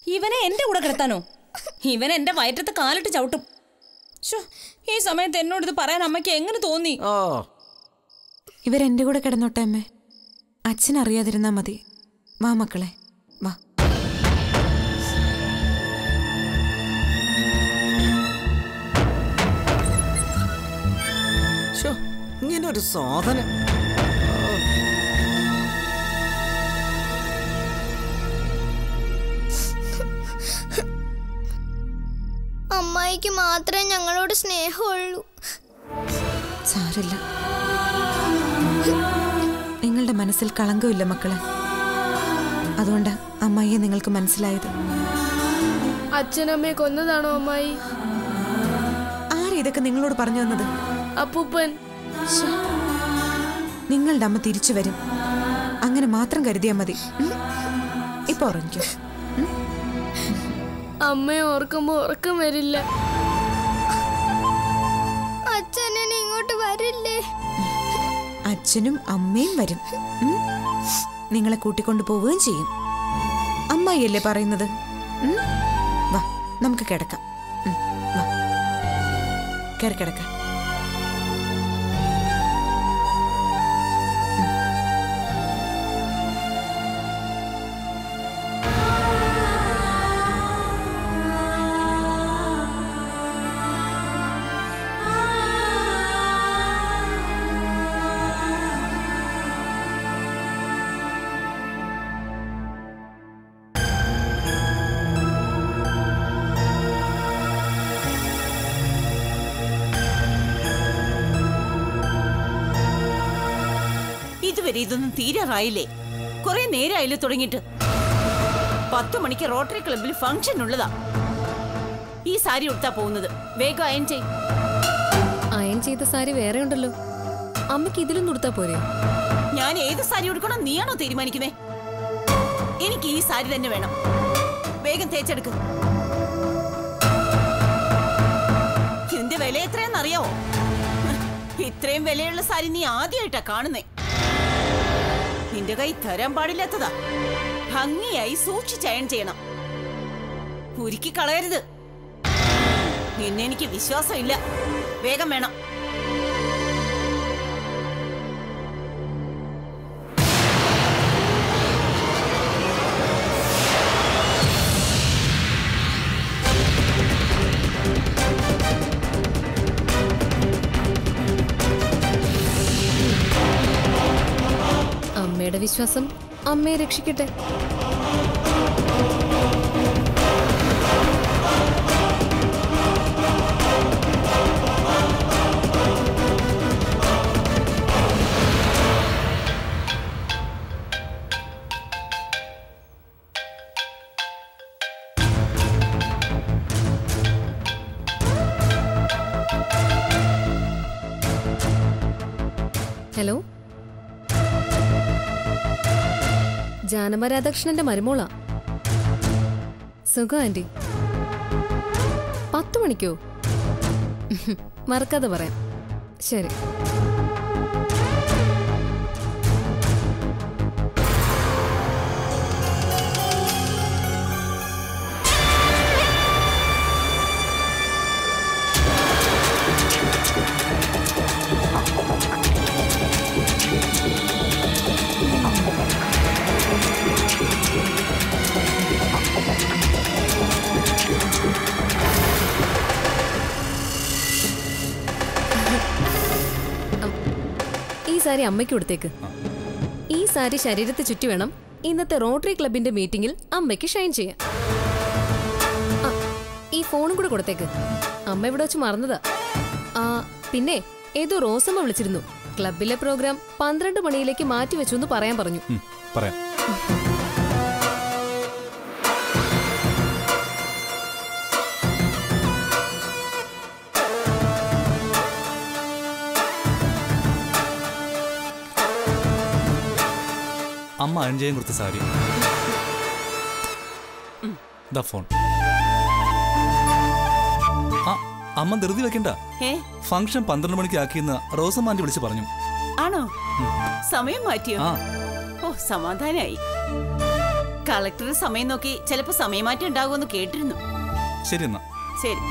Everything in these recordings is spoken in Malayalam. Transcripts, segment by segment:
ഇവനെ എന്റെ കൂടെ കിടത്താനോ ഇവൻ എന്റെ വയറ്റത്ത് കാലിട്ട് ചവിട്ടും ശ്ശോ, ഈ സമയത്ത് എന്നോട് ഇത് പറയാൻ അമ്മയ്ക്ക് എങ്ങനെ തോന്നി ഓ ഇവരെന്റെ കൂടെ കിടന്നോട്ടെ അമ്മേ അച്ഛൻ അറിയാതിരുന്നാ മതി വാ മക്കളെ വാ ശോ, ഇങ്ങനെ ഒരു സാധനം അമ്മായിക്ക് മാത്രമേ ഞങ്ങളോട് സ്നേഹമുള്ളൂ സാരില്ല നിങ്ങളുടെ മനസ്സിൽ കളങ്കമില്ല മക്കളെ അതുകൊണ്ട് അമ്മയെ നിങ്ങൾക്ക് മനസ്സിലായത് അച്ഛനമ്മയെ കൊന്നതാണോ അമ്മായി ആരാ ഇതൊക്കെ നിങ്ങളോട് പറഞ്ഞു തന്നത് അപ്പൂപ്പൻ നിങ്ങളുടെ അമ്മ തിരിച്ചു വരും അങ്ങനെ മാത്രം കരുതിയാൽ മതി ഉം? ഇപ്പൊ ഉറങ്ങിക്കോ അമ്മയെ ഓർക്കുമ്പോ ഉറക്കം വരില്ല അച്ഛനെ ഇങ്ങോട്ട് വരില്ലേ അച്ഛനും അമ്മയും വരും ഉം? നിങ്ങളെ കൂട്ടിക്കൊണ്ടു പോവുകയും ചെയ്യും അമ്മായിയല്ലേ പറയുന്നത് ഉം? വാ നമുക്ക് കിടക്കാം ഉം, വാ കയറി കിടക്കാം ഇതുവരെ ഇതൊന്നും തീരാറായില്ലേ കുറെ നേരമായില്ലേ തുടങ്ങിയിട്ട് പത്തു മണിക്ക് റോട്ടറി ക്ലബിൽ ഫംഗ്ഷൻ ഉള്ളതാ ഈ സാരി ഉടുത്താ പോകുന്നത് വേഗം അയൻ ചെയ് അയൺ ചെയ്ത സാരി വേറെ ഉണ്ടല്ലോ അമ്മയ്ക്ക് ഇതിലും കൊടുത്താ പോരെ ഞാൻ ഏത് സാരി ഉടുക്കണം നീയാണോ തീരുമാനിക്കുന്നേ എനിക്ക് ഈ സാരി തന്നെ വേണം വേഗം തേച്ചെടുക്ക് ഇതിന്റെ വില എത്രയെന്നറിയാവോ ഇത്രയും വിലയുള്ള സാരി നീ ആദ്യമായിട്ടാ കാണുന്നേ നിന്റെ കൈ തരാൻ പാടില്ലാത്തതാ ഭംഗിയായി സൂക്ഷിച്ചയൺ ചെയ്യണം ഉരുക്കി കളയരുത് നിന്നെ എനിക്ക് വിശ്വാസമില്ല വേഗം വേണം അമ്മയുടെ വിശ്വാസം അമ്മയെ രക്ഷിക്കട്ടെ ഹലോ ജാനമ രാധാകൃഷ്ണന്റെ മരുമോളാ സുഖം ആന്റി പത്തു മണിക്കോ മറക്കാതെ പറയാം ശരി ഈ സാരി അമ്മയ്ക്ക് കൊടുത്തേക്ക് ഈ സാരി ശരീരത്തെ ചുറ്റി വേണം ഇന്നത്തെ റോട്ടറി ക്ലബിന്റെ മീറ്റിംഗിൽ അമ്മയ്ക്ക് ഷൈൻ ചെയ്യാൻ ആ, ഈ ഫോണും കൂടെ കൊടുത്തേക്ക് അമ്മ ഇവിടെ വെച്ച് മറന്നതാ ആ പിന്നെ ഏതോ റോസമ്മ വിളിച്ചിരുന്നു ക്ലബിലെ പ്രോഗ്രാം പന്ത്രണ്ട് മണിയിലേക്ക് മാറ്റി വെച്ചു എന്ന് പറയാൻ പറഞ്ഞു ഉം, പറയാം അമ്മ അഞ്ചയം കൊടുത്ത സാരി ദാ ഫോൺ ആ അമ്മ ധൃതി വെക്കണ്ട ഏ ഫംഗ്ഷൻ പന്ത്രണ്ട് മണിക്ക് ആക്കിയെന്ന് റോസമ്മാൻ്റെ വിളിച്ച് പറഞ്ഞു ആണോ സമയം മാറ്റിയോ ആ ഓ സമാധാനായി കളക്ടർ സമയം നോക്കി ചിലപ്പോ സമയമാറ്റം ഉണ്ടാകുമെന്ന് കേട്ടിരുന്നു ശരി എന്നാ ശരി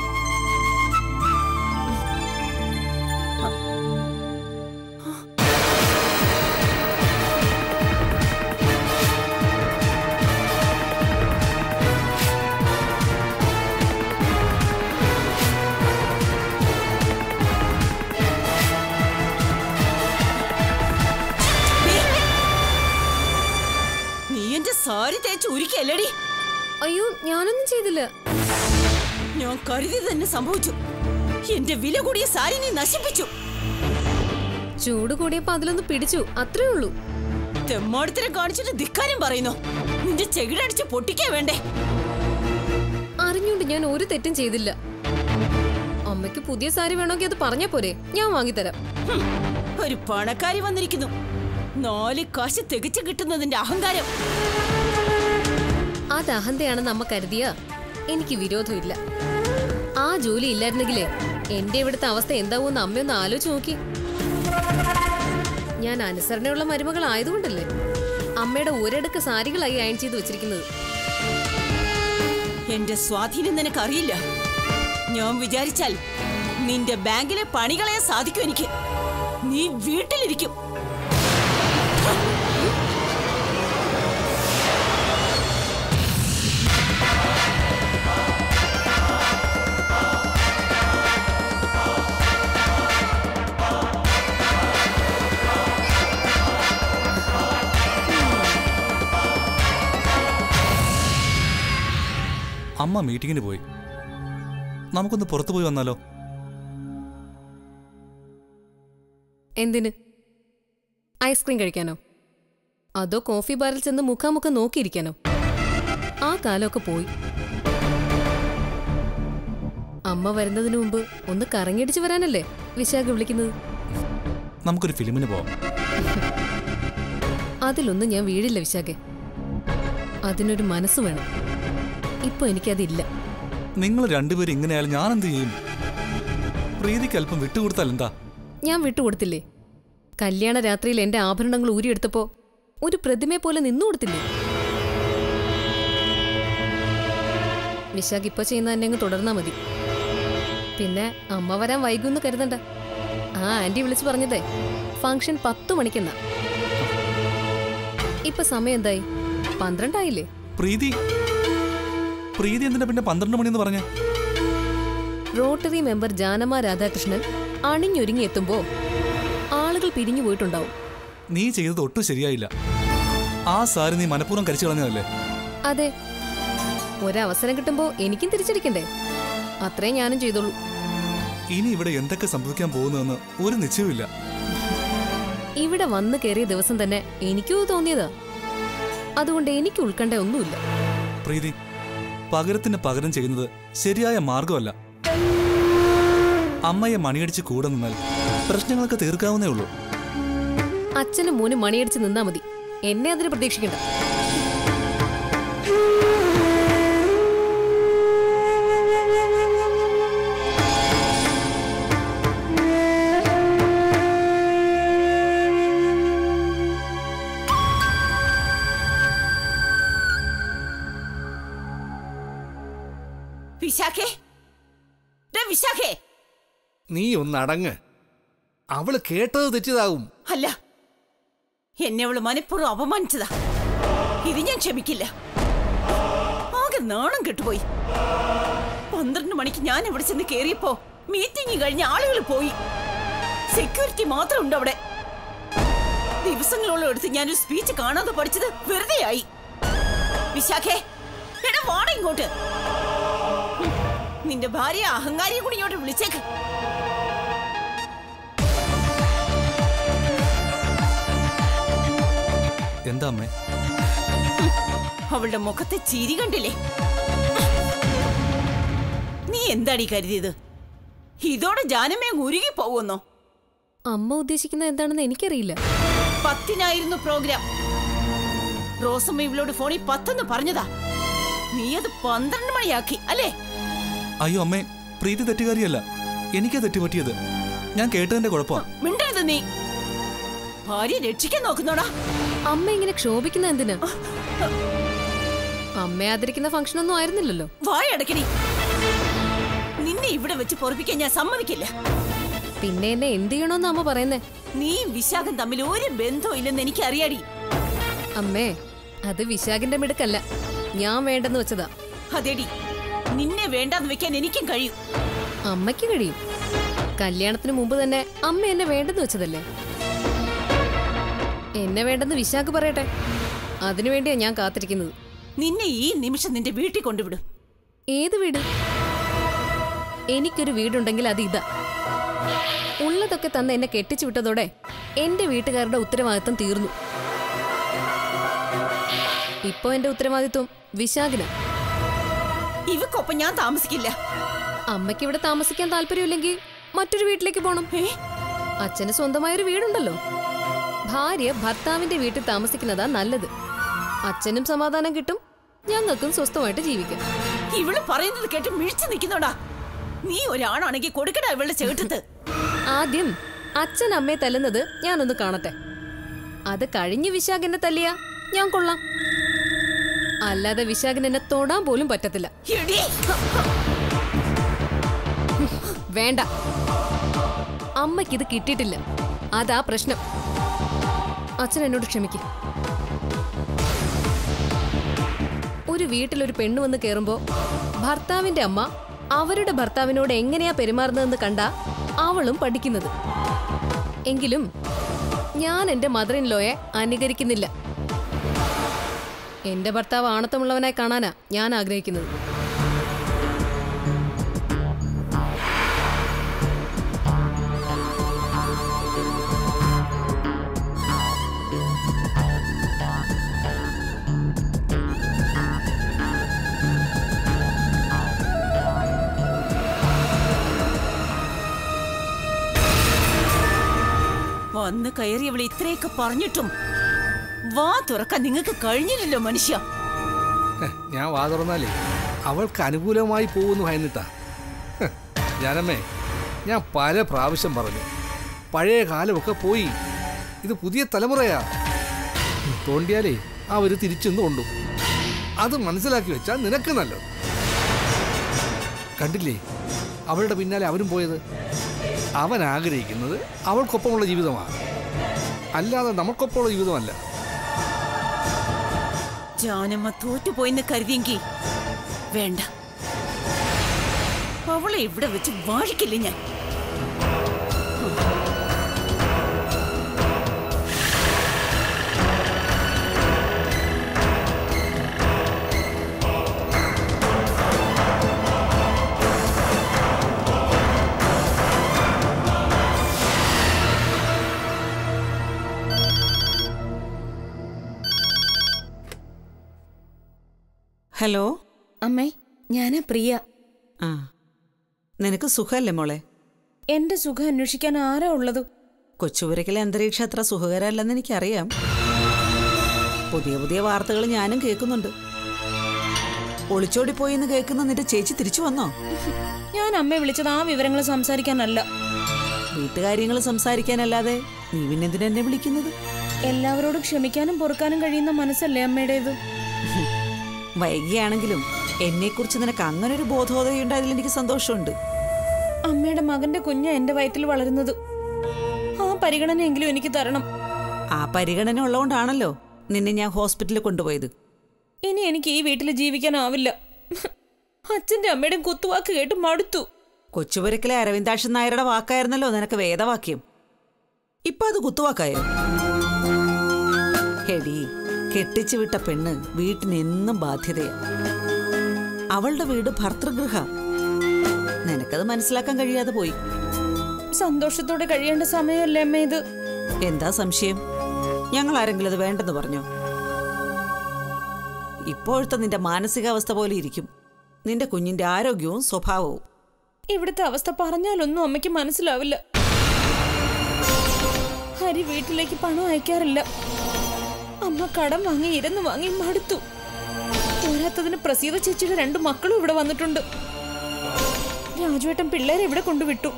നീ എന്റെ സാരി തേച്ച് ഉരുക്കല്ലടി അയ്യോ ഞാനൊന്നും ചെയ്തില്ല ഞാൻ കരുതി തന്നെ സംഭവിച്ചു എന്റെ വില കൂടിയ സാരി നീ നശിപ്പിച്ചു ചൂട് കൂടിയപ്പോ അതിലൊന്ന് പിടിച്ചു അത്രേ ഉള്ളൂ തെമ്മാടിത്തരം കാണിച്ചിട്ട് ധിക്കാരം പറയുന്നു നിന്റെ ചെകിടടിച്ച് പൊട്ടിക്കാ വേണ്ടേ അറിഞ്ഞുകൊണ്ട് ഞാൻ ഒരു തെറ്റും ചെയ്തില്ല അമ്മയ്ക്ക് പുതിയ സാരി വേണമെങ്കിൽ അത് പറഞ്ഞാ പോരെ ഞാൻ വാങ്ങിത്തരാം ഹും, ഒരു പണക്കാരി വന്നിരിക്കുന്നു നാല് കാശ് തികച്ചു കിട്ടുന്നതിന്റെ അഹങ്കാരം അത് അഹന്തയാണെന്ന് അമ്മ കരുതിയ എനിക്ക് വിരോധമില്ല ആ ജോലി ഇല്ലായിരുന്നെങ്കിലേ എന്റെ ഇവിടുത്തെ അവസ്ഥ എന്താവുമെന്ന് അമ്മയൊന്ന് ആലോചിച്ച് നോക്കി ഞാൻ അനുസരണയുള്ള മരുമകളായതുകൊണ്ടല്ലേ അമ്മയുടെ ഒരടുക്ക് സാരികളായി അയൺ ചെയ്ത് വെച്ചിരിക്കുന്നത് എന്റെ സ്വാധീനം നിനക്കറിയില്ല ഞാൻ വിചാരിച്ചാൽ നിന്റെ ബാങ്കിലെ പണികളെ സാധിക്കും എനിക്ക് നീ വീട്ടിലിരിക്കും അമ്മ മീറ്റിങ്ങിന് പോയി നമുക്കൊന്ന് പുറത്തു പോയി വന്നാലോ എന്തിന് ഐസ്ക്രീം കഴിക്കാനോ അതോ കോഫി ബാറിൽ ചെന്ന് മുഖാമുഖം നോക്കിയിരിക്കാനോ ആ കാലമൊക്കെ പോയി അമ്മ വരുന്നതിന് മുമ്പ് ഒന്ന് കറങ്ങിയടിച്ച് വരാനല്ലേ വിശാഖ വിളിക്കുന്നത് നമുക്കൊരു ഫിലിമിന് പോവാം അതിലൊന്നും ഞാൻ വീഴില്ല വിശാഖെ അതിനൊരു മനസ്സ് വേണം ഇപ്പൊ എനിക്കതില്ല നിങ്ങൾ രണ്ടുപേരും ഇങ്ങനെയായാലും ഞാൻ എന്ത് ചെയ്യും പ്രീതിക്ക് അല്പം വിട്ടുകൊടുത്താൽ എന്താ ഞാൻ വിട്ടുകൊടുത്തില്ലേ കല്യാണ രാത്രിയിൽ എന്റെ ആഭരണങ്ങൾ ഊരിയെടുത്തപ്പോ ഒരു പ്രതിമയെ പോലെ നിന്നു കൊടുത്തില്ലേ വിശാഖ് ഇപ്പൊ ചെയ്യുന്ന തന്നെ അങ്ങ് തുടർന്നാ മതി പിന്നെ അമ്മ വരാൻ വൈകുമെന്ന് കരുതണ്ട ആ ആന്റി വിളിച്ചു പറഞ്ഞതേ ഫംഗ്ഷൻ പത്തു മണിക്കെന്നാ ഇപ്പൊ സമയം എന്തായി പന്ത്രണ്ടായില്ലേ പ്രീതി പ്രീതി എന്തിനാ പിന്നെ പന്ത്രണ്ട് മണിയെന്ന് പറഞ്ഞേ റോട്ടറി മെമ്പർ ജാനമ രാധാകൃഷ്ണൻ അണിഞ്ഞൊരുങ്ങി എത്തുമ്പോ ആളുകൾ പിരിഞ്ഞു പോയിട്ടുണ്ടാവും നീ ചെയ്തത് ഒട്ടും ശരിയായില്ല ആ സാരി നീ മനഃപൂർവ്വം കരിച്ചു കളഞ്ഞതല്ലേ അതെ ഒരവസരം കിട്ടുമ്പോ എനിക്കും തിരിച്ചടിക്കണ്ടേ അത്രേ ഞാനും ചെയ്തോളൂ ഇനി ഇവിടെ എന്തൊക്കെ സംഭവിക്കാൻ പോകുന്നതെന്ന് ഒരു നിശ്ചയമില്ല ഇവിടെ വന്നു കയറിയ ദിവസം തന്നെ എനിക്കും തോന്നിയതാ അതുകൊണ്ട് എനിക്ക് ഉൾക്കണ്ട ഒന്നുമില്ല പ്രീതി പകരത്തിന് പകരം ചെയ്യുന്നത് ശരിയായ മാർഗമല്ല അമ്മയെ മണിയടിച്ച് കൂടെ നിന്നാൽ പ്രശ്നങ്ങളൊക്കെ തീർക്കാവുന്നേ ഉള്ളൂ അച്ഛനും മോനും മണിയടിച്ച് നിന്നാ മതി എന്നെ അതിന് പ്രതീക്ഷിക്കണ്ട വിശാഖേ ദേ വിശാഖേ നീ ഒന്ന് അടങ്ങ് അവള് കേട്ടത് തെറ്റിയതാകും അല്ല എന്നെ അവള് മനഃപൂർവ്വം അപമാനിച്ചതാ ഇത് ഞാൻ ക്ഷമിക്കില്ല ആകെ നാണം കെട്ടുപോയി പന്ത്രണ്ട് മണിക്ക് ഞാൻ ഇവിടെ ചെന്ന് കേറിയപ്പോ മീറ്റിംഗ് കഴിഞ്ഞ ആളുകൾ പോയി സെക്യൂരിറ്റി മാത്രം ഉണ്ട് അവിടെ ദിവസങ്ങളോളം എടുത്ത് ഞാനൊരു സ്പീച്ച് കാണാതെ പഠിച്ചത് വെറുതെയായി വിശാഖേ എടാ വാട ഇങ്ങോട്ട് ഉം, നിന്റെ ഭാര്യ അഹങ്കാരിയെ കൂടി ഇങ്ങോട്ട് വിളിച്ചേക്ക് എന്താ അമ്മേ അവളുടെ മുഖത്തെ ചിരി കണ്ടില്ലേ നീ എന്താടി കരുതിയത് ഇതോടെ ജാനമേ ഉരുകി പോവുന്നോ അമ്മ ഉദ്ദേശിക്കുന്നത് എന്താണെന്ന് എനിക്കറിയില്ല പത്തിനായിരുന്നു പ്രോഗ്രാം റോസമ്മ ഇവളോട് ഫോണിൽ പത്തെന്ന് പറഞ്ഞതാ നീ അത് പന്ത്രണ്ട് മണിയാക്കി അല്ലേ അയ്യോ അമ്മേ പ്രീതി തെറ്റുകാരിയല്ല എനിക്കാ തെറ്റുപറ്റിയത് ഞാൻ കേട്ടതിന്റെ കുഴപ്പമാ മിണ്ടരുത് നീ ഭാര്യ രക്ഷിക്കാൻ നോക്കുന്നോടാ അമ്മ ഇങ്ങനെ ക്ഷോഭിക്കുന്ന എന്തിനാ അമ്മയെ ആദരിക്കുന്ന ഫംഗ്ഷനൊന്നും ആയിരുന്നില്ലല്ലോ വായടക്കണി നിന്നെ ഇവിടെ വെച്ച് പൊറപ്പിക്കാൻ ഞാൻ സമ്മതിക്കില്ല പിന്നെ എന്നെ എന്ത് ചെയ്യണമെന്ന് അമ്മ പറയുന്നേ നീയും വിശാഖം തമ്മിൽ ഒരു ബന്ധവും ഇല്ലെന്ന് എനിക്ക് അറിയാടി അമ്മേ അത് വിശാഖിന്റെ മിടുക്കല്ല ഞാൻ വേണ്ടെന്ന് വെച്ചതാ അതേടി നിന്നെ വേണ്ടാന്ന് വെക്കാൻ എനിക്കും കഴിയും അമ്മയ്ക്ക് കഴിയും കല്യാണത്തിന് മുമ്പ് തന്നെ അമ്മ എന്നെ വേണ്ടെന്ന് വെച്ചതല്ലേ എന്നെ വേണ്ടെന്ന് വിശാഖ് പറയട്ടെ അതിനുവേണ്ടിയാ ഞാൻ കാത്തിരിക്കുന്നത് നിന്നെ ഈ നിമിഷം നിന്റെ വീട്ടിൽ കൊണ്ടുവിടും ഏത് വീട് എനിക്കൊരു വീടുണ്ടെങ്കിൽ അത് ഇതാ ഉള്ളതൊക്കെ തന്ന് എന്നെ കെട്ടിച്ചു വിട്ടതോടെ എന്റെ വീട്ടുകാരുടെ ഉത്തരവാദിത്തം തീർന്നു ഇപ്പൊ എന്റെ ഉത്തരവാദിത്വം വിശാഖിന ഇവക്കൊപ്പം ഞാൻ താമസിക്കില്ല അമ്മയ്ക്ക് ഇവിടെ താമസിക്കാൻ താല്പര്യമില്ലെങ്കിൽ മറ്റൊരു വീട്ടിലേക്ക് പോണം അച്ഛന് സ്വന്തമായൊരു വീടുണ്ടല്ലോ ഭാര്യ ഭർത്താവിന്റെ വീട്ടിൽ താമസിക്കുന്നതാ നല്ലത് അച്ഛനും സമാധാനം കിട്ടും ഞങ്ങൾക്കും സ്വസ്ഥമായിട്ട് ജീവിക്കാം ഇവള് പറയുന്നത് കേട്ട് മിഴിച്ചു നിൽക്കുന്നോടാ നീ ഒരാണാണെങ്കിൽ കൊടുക്കടാ ഇവളുടെ ചേട്ടത്ത് ആദ്യം അച്ഛൻ അമ്മയെ തല്ലുന്നത് ഞാനൊന്ന് കാണട്ടെ അത് കഴിഞ്ഞ് വിശാഖ് എന്നെ തല്ലിയ ഞാൻ കൊള്ളാം അല്ലാതെ വിശാഖിന് എന്നെ തൊടാൻ പോലും പറ്റത്തില്ല എടീ, വേണ്ട അമ്മയ്ക്കിത് കിട്ടിയിട്ടില്ല അതാ പ്രശ്നം അച്ഛൻ എന്നോട് ക്ഷമിക്കും ഒരു വീട്ടിലൊരു പെണ്ണ് വന്ന് കയറുമ്പോ ഭർത്താവിന്റെ അമ്മ അവരുടെ ഭർത്താവിനോട് എങ്ങനെയാ പെരുമാറുന്നതെന്ന് കണ്ട അവളും പഠിക്കുന്നത് എങ്കിലും ഞാൻ എന്റെ മദർ ഇൻ ലോയെ അനുകരിക്കുന്നില്ല എന്റെ ഭർത്താവ് ആണത്തമുള്ളവനായി കാണാനാ ഞാൻ ആഗ്രഹിക്കുന്നത് വന്ന് കയറിയവള് ഇത്രയൊക്കെ പറഞ്ഞിട്ടും വാ തുറക്കാൻ നിങ്ങൾക്ക് കഴിഞ്ഞില്ലല്ലോ മനുഷ്യ ഹെ, ഞാൻ വാ തുറന്നാലേ അവൾക്ക് അനുകൂലമായി പോകുന്നു ഭയന്നിട്ടാ ഹെ, ഞാനമ്മേ ഞാൻ പല പ്രാവശ്യം പറഞ്ഞു പഴയ കാലമൊക്കെ പോയി ഇത് പുതിയ തലമുറയാ തോണ്ടിയാലേ അവർ തിരിച്ചെന്ന് കൊണ്ടു അത് മനസ്സിലാക്കി വെച്ചാൽ നിനക്ക് നല്ലത് കണ്ടില്ലേ അവളുടെ പിന്നാലെ അവരും പോയത് അവൻ ആഗ്രഹിക്കുന്നത് അവൾക്കൊപ്പമുള്ള ജീവിതമാണ് അല്ലാതെ നമുക്കൊപ്പമുള്ള ജീവിതമല്ല ജാനമ്മ തോറ്റുപോയെന്ന് കരുതിയെങ്കിൽ വേണ്ട അവളെ ഇവിടെ വെച്ച് വാഴിക്കില്ല ഞാൻ ഹലോ അമ്മേ ഞാനാ പ്രിയ ആ നിനക്ക് സുഖമല്ലേ മോളെ എന്റെ സുഖം അന്വേഷിക്കാൻ ആരാ ഉള്ളത് കൊച്ചുപുരക്കിലെ അന്തരീക്ഷം അത്ര സുഖകരമല്ലെന്ന് എനിക്കറിയാം പുതിയ പുതിയ വാർത്തകൾ ഞാനും കേൾക്കുന്നുണ്ട് ഒളിച്ചോടി എന്ന് കേൾക്കുന്ന നിന്റെ ചേച്ചി തിരിച്ചു വന്നോ ഞാൻ അമ്മയെ വിളിച്ചത് ആ വിവരങ്ങൾ സംസാരിക്കാനല്ല വീട്ടുകാര്യങ്ങൾ സംസാരിക്കാനല്ലാതെ നീ പിന്നെന്തിനാ എന്നെ വിളിക്കുന്നത് എല്ലാവരോടും ക്ഷമിക്കാനും പൊറുക്കാനും കഴിയുന്ന മനസ്സല്ലേ അമ്മയുടേത് വൈകിയാണെങ്കിലും എന്നെക്കുറിച്ച് നിനക്ക് അങ്ങനെ ഒരു ബോധോദയം ഉണ്ടായതിൽ എനിക്ക് സന്തോഷമുണ്ട് അമ്മയുടെ മകന്റെ കുഞ്ഞ എന്റെ വയറ്റിൽ വളരുന്നത് ആ പരിഗണനയെങ്കിലും എനിക്ക് തരണം ആ പരിഗണന ഉള്ളതുകൊണ്ടാണല്ലോ നിന്നെ ഞാൻ ഹോസ്പിറ്റലിൽ കൊണ്ടുപോയത് ഇനി എനിക്ക് ഈ വീട്ടിൽ ജീവിക്കാനാവില്ല അച്ഛന്റെ അമ്മയുടെയും കുത്തുവാക്ക് കേട്ട് മടുത്തു കൊച്ചുപുരക്കിലെ അരവിന്ദാക്ഷൻ നായരുടെ വാക്കായിരുന്നല്ലോ നിനക്ക് വേദവാക്യം ഇപ്പൊ അത് കുത്തുവാക്കായോ ഹെടി കെട്ടിച്ചു വിട്ട പെണ്ണ് വീട്ടിന് എന്നും ബാധ്യതയാ അവളുടെ വീട് ഭർതൃഗൃഹ നിനക്കത് മനസ്സിലാക്കാൻ കഴിയാതെ പോയി സന്തോഷത്തോടെ കഴിയേണ്ട സമയമല്ലേ അമ്മ ഇത് എന്താ സംശയം ഞങ്ങൾ ആരെങ്കിലും അത് വേണ്ടെന്ന് പറഞ്ഞോ ഇപ്പോഴത്തെ നിന്റെ മാനസികാവസ്ഥ പോലെ ഇരിക്കും നിന്റെ കുഞ്ഞിന്റെ ആരോഗ്യവും സ്വഭാവവും ഇവിടുത്തെ അവസ്ഥ പറഞ്ഞാലൊന്നും അമ്മയ്ക്ക് മനസ്സിലാവില്ല ഹരി വീട്ടിലേക്ക് പണം അയക്കാറില്ല അമ്മ കടം വാങ്ങി ഇരുന്ന് വാങ്ങി മടുത്തു പോരാത്തതിന് പ്രസീത ചേച്ചിയുടെ രണ്ട് മക്കളും ഇവിടെ വന്നിട്ടുണ്ട് രാജുവേട്ടൻ പിള്ളേരെ ഇവിടെ കൊണ്ടുവിട്ടു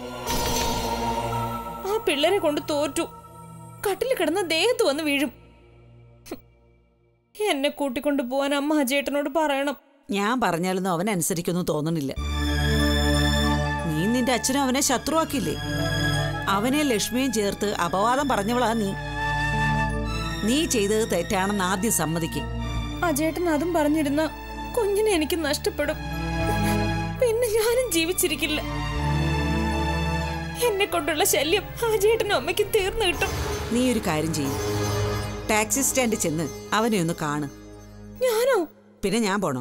ആ പിള്ളേരെ കൊണ്ട് തോറ്റു കട്ടിൽ കിടന്ന ദേഹത്ത് വന്ന് വീഴും ഹും. എന്നെ കൂട്ടിക്കൊണ്ടു പോവാൻ അമ്മ അജയേട്ടനോട് പറയണം ഞാൻ പറഞ്ഞാലൊന്നും അവൻ അനുസരിക്കൊന്നും തോന്നണില്ല നീ നിന്റെ അച്ഛനും അവനെ ശത്രുവാക്കില്ലേ അവനെ ലക്ഷ്മിയും ചേർത്ത് അപവാദം പറഞ്ഞവളാ നീ നീ ചെയ്തത് തെറ്റാണെന്ന് ആദ്യം സമ്മതിക്കും അജയേട്ടൻ അതും പറഞ്ഞിരുന്ന കുഞ്ഞിനെ എനിക്ക് നഷ്ടപ്പെടും പിന്നെ ഞാനും ജീവിച്ചിരിക്കില്ല എന്നെ കൊണ്ടുള്ള ശല്യം അജയേട്ടനും അമ്മയ്ക്കും തീർന്നു കിട്ടും നീ ഒരു കാര്യം ചെയ്യും ടാക്സി സ്റ്റാൻഡിൽ ചെന്ന് അവനെ ഒന്ന് കാണ് ഞാനോ പിന്നെ ഞാൻ പോണോ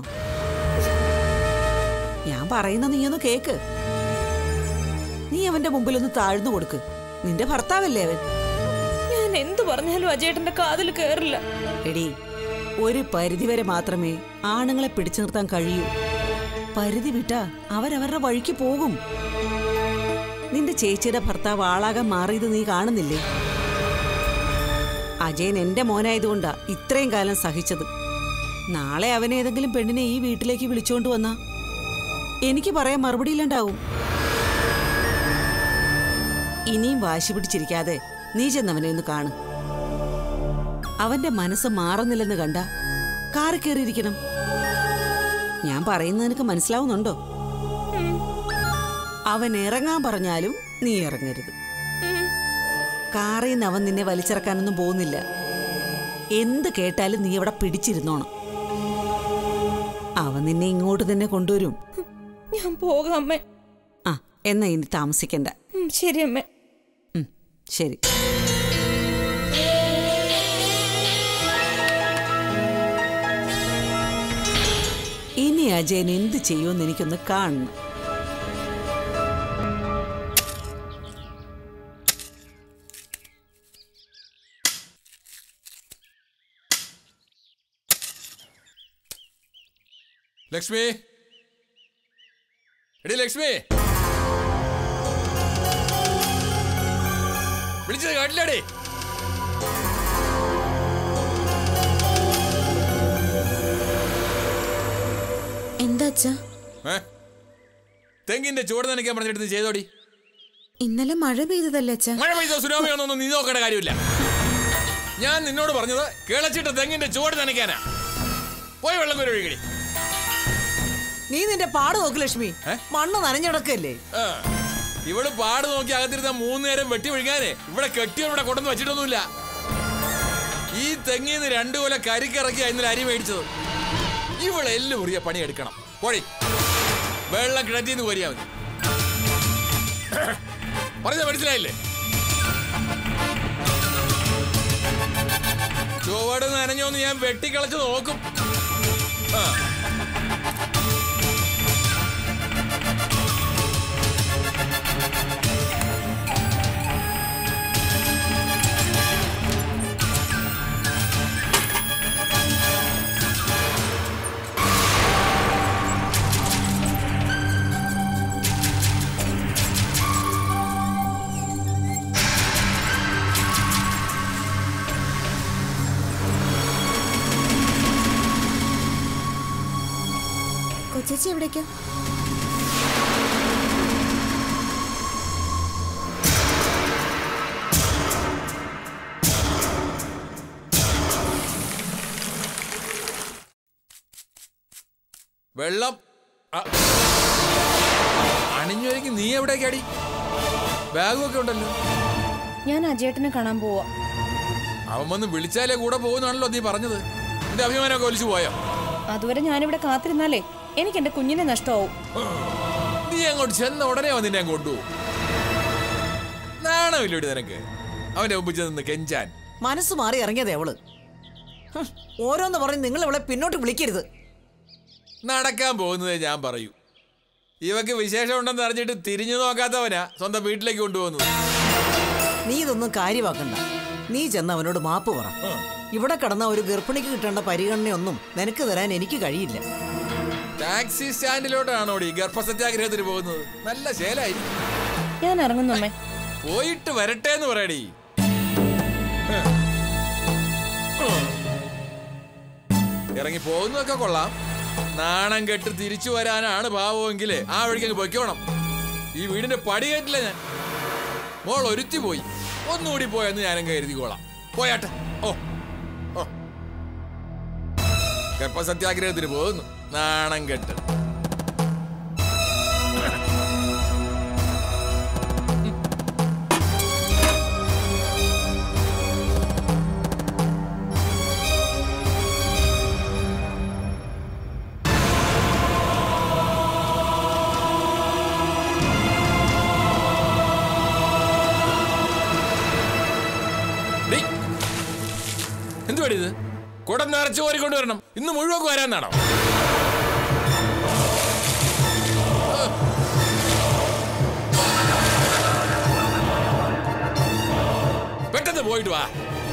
ഞാൻ പറയുന്ന നീ ഒന്ന് കേക്ക് നീ അവന്റെ മുമ്പിൽ ഒന്ന് താഴ്ന്നു കൊടുക്ക് നിന്റെ ഭർത്താവല്ലേ അവൻ ഞാൻ എന്തു പറഞ്ഞാലും അജയേട്ടന്റെ കാതിൽ കേറില്ല എടി ഒരു പരിധിവരെ മാത്രമേ ആണുങ്ങളെ പിടിച്ചു നിർത്താൻ കഴിയൂ പരിധി വിട്ടാ അവരവരുടെ വഴിക്ക് പോകും നിന്റെ ചേച്ചിയുടെ ഭർത്താവ് ആളാകാൻ മാറിയത് നീ കാണുന്നില്ലേ അജയൻ എന്റെ മോനായതുകൊണ്ടാ ഇത്രയും കാലം സഹിച്ചത് നാളെ അവൻ ഏതെങ്കിലും പെണ്ണിനെ ഈ വീട്ടിലേക്ക് വിളിച്ചോണ്ട് വന്നാ എനിക്ക് പറയാൻ മറുപടി ഇല്ലാണ്ടാവും ഇനിയും വാശി പിടിച്ചിരിക്കാതെ നീ ചെന്നവനെ ഒന്ന് കാണ് അവന്റെ മനസ്സ് മാറുന്നില്ലെന്ന് കണ്ട കാറി കയറിയിരിക്കണം ഞാൻ പറയുന്നത് നിനക്ക് മനസ്സിലാവുന്നുണ്ടോ അവൻ ഇറങ്ങാൻ പറഞ്ഞാലും നീ ഇറങ്ങരുത് കാറിൽ നിന്ന് അവൻ നിന്നെ വലിച്ചിറക്കാനൊന്നും പോകുന്നില്ല എന്ത് കേട്ടാലും നീ അവിടെ പിടിച്ചിരുന്നോണം അവൻ നിന്നെ ഇങ്ങോട്ട് തന്നെ കൊണ്ടുവരും ഞാൻ പോകാം അമ്മേ ആ എന്നാ ഇനി താമസിക്കണ്ട ഉം, ശരി അമ്മേ ഉം, ശരി ഇനി അജയൻ എന്ത് ചെയ്യുമെന്ന് എനിക്കൊന്ന് കാണണം ലക്ഷ്മി എടി ലക്ഷ്മി വിളിച്ചത് കേട്ടില്ലടി എന്താ അച്ഛാ ഏ തെങ്ങിന്റെ ചുവട് നനയ്ക്കാൻ പറഞ്ഞിട്ട് നീ ചെയ്തോടി ഇന്നലെ മഴ പെയ്തതല്ലേ അച്ഛാ മഴ പെയ്തോ സുനാമി ഒന്നും നീ നോക്കേണ്ട കാര്യമില്ല ഞാൻ നിന്നോട് പറഞ്ഞത് കിളച്ചിട്ട് തെങ്ങിന്റെ ചുവട് നനയ്ക്കാനാ പോയി വെള്ളം കോരി ഒഴുകടി നീ നിന്റെ പാട് നോക്ക് ലക്ഷ്മി മണ്ണ് നനഞ്ഞിടക്കല്ലേ ആ, ഇവള് പാട് നോക്കി അകത്തിരുന്ന മൂന്ന് നേരം വെട്ടി ഒഴുകാനേ ഇവിടെ കെട്ടിയോ ഇവിടെ കൊണ്ടുവന്ന് വെച്ചിട്ടൊന്നുമില്ല ഈ തെങ്ങിന്ന് രണ്ടു കൊല കരിക്കിറക്കി ഇന്നലെ അരി മേടിച്ചത് ഇവളെല്ലാം ഉറിയ പണിയെടുക്കണം പോഴി വെള്ളം കിണറ്റിന്ന് കോരിയാ മതി പറഞ്ഞ മനസ്സിലായില്ലേ ചുവട് നനഞ്ഞോന്ന് ഞാൻ വെട്ടിക്കളച്ച് നോക്കും ആ കൊച്ചേച്ചി എവിടേക്കാ വെള്ളം അ- അണിഞ്ഞൊരുങ്ങി നീ എവിടേക്കാടി ബാഗും ഒക്കെ ഉണ്ടല്ലോ ഞാൻ അജയേട്ടനെ കാണാൻ പോവാ അവൻ വന്ന് വിളിച്ചാലേ കൂടെ പോകുന്നാണല്ലോ നീ പറഞ്ഞത് നിന്റെ അഭിമാനമൊക്കെ ഒലിച്ചു പോയോ അതുവരെ ഞാനിവിടെ കാത്തിരുന്നാലേ എനിക്ക് എന്റെ കുഞ്ഞിനെ നഷ്ടമാവും നീ അങ്ങോട്ട് ചെന്ന ഉടനെ അവൻ നിന്നെ അങ്ങ് കൊണ്ടുപോകും നാണമില്ലടി നിനക്ക് അവന്റെ മുമ്പ് ചെന്ന് കെഞ്ചാൻ മനസ്സ് മാറി ഇറങ്ങിയതേ അവള് ഹും, ഓരോന്ന് പറഞ്ഞ് നിങ്ങൾ അവളെ പിന്നോട്ട് വിളിക്കരുത് നടക്കാൻ പോകുന്നതേ ഞാൻ പറയൂ ഇവക്ക് വിശേഷം ഉണ്ടെന്ന് അറിഞ്ഞിട്ട് തിരിഞ്ഞു നോക്കാത്തവനാ സ്വന്തം വീട്ടിലേക്ക് കൊണ്ടുപോകുന്നത് നീ ഇതൊന്നും കാര്യമാക്കണ്ട നീ ചെന്ന് അവനോട് മാപ്പ് പറ ഇവിടെ കിടന്ന ഒരു ഗർഭിണിക്ക് കിട്ടേണ്ട പരിഗണനയൊന്നും നിനക്ക് തരാൻ എനിക്ക് കഴിയില്ല ടാക്സി സ്റ്റാൻഡിലോട്ടാണോ ഈ ഗർഭസത്യാഗ്രഹത്തിന് പോകുന്നത് നല്ല ശേലായിരിക്കും ഞാൻ ഇറങ്ങുന്നു അമ്മേ പോയിട്ട് വരട്ടെ എന്ന് പറയടി ഇറങ്ങി പോകുന്നതൊക്കെ കൊള്ളാം നാണം കെട്ട് തിരിച്ചു വരാനാണ് ഭാവമെങ്കിൽ ആ വഴിക്ക് അങ്ങ് പൊയ്ക്കോണം ഈ വീടിന്റെ പടി കയറ്റില്ല ഞാൻ മോൾ ഒരുത്തി പോയി ഒന്നുകൂടി പോയെന്ന് ഞാനും കരുതിക്കോളാം പോയാട്ടെ ഓ ഓ കപ്പ സത്യാഗ്രഹത്തിന് പോകുന്നു നാണം കെട്ട് ഡേയ്, എന്തുവാടി ഇത് കുടം നിറച്ച് കോരിക്കൊണ്ട് വരണം ഇന്ന് മുഴുവൻ വരാന്നാണോ പെട്ടെന്ന് പോയിട്ട് വാ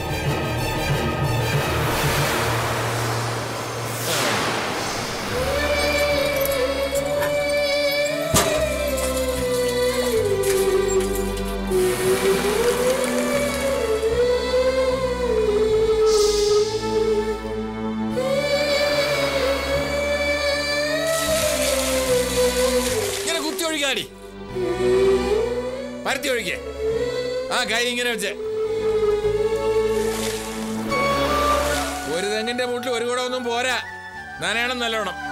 ഇങ്ങനെ കുത്തി ഒഴിക്കാടി പരത്തി ഒഴിക്കേ ആ കൈ ഇങ്ങനെ വെച്ച് ഒരു തെങ്ങിന്റെ മൂട്ടിൽ ഒരു കൂടെ ഒന്നും പോരാ നനയണം നല്ലോണം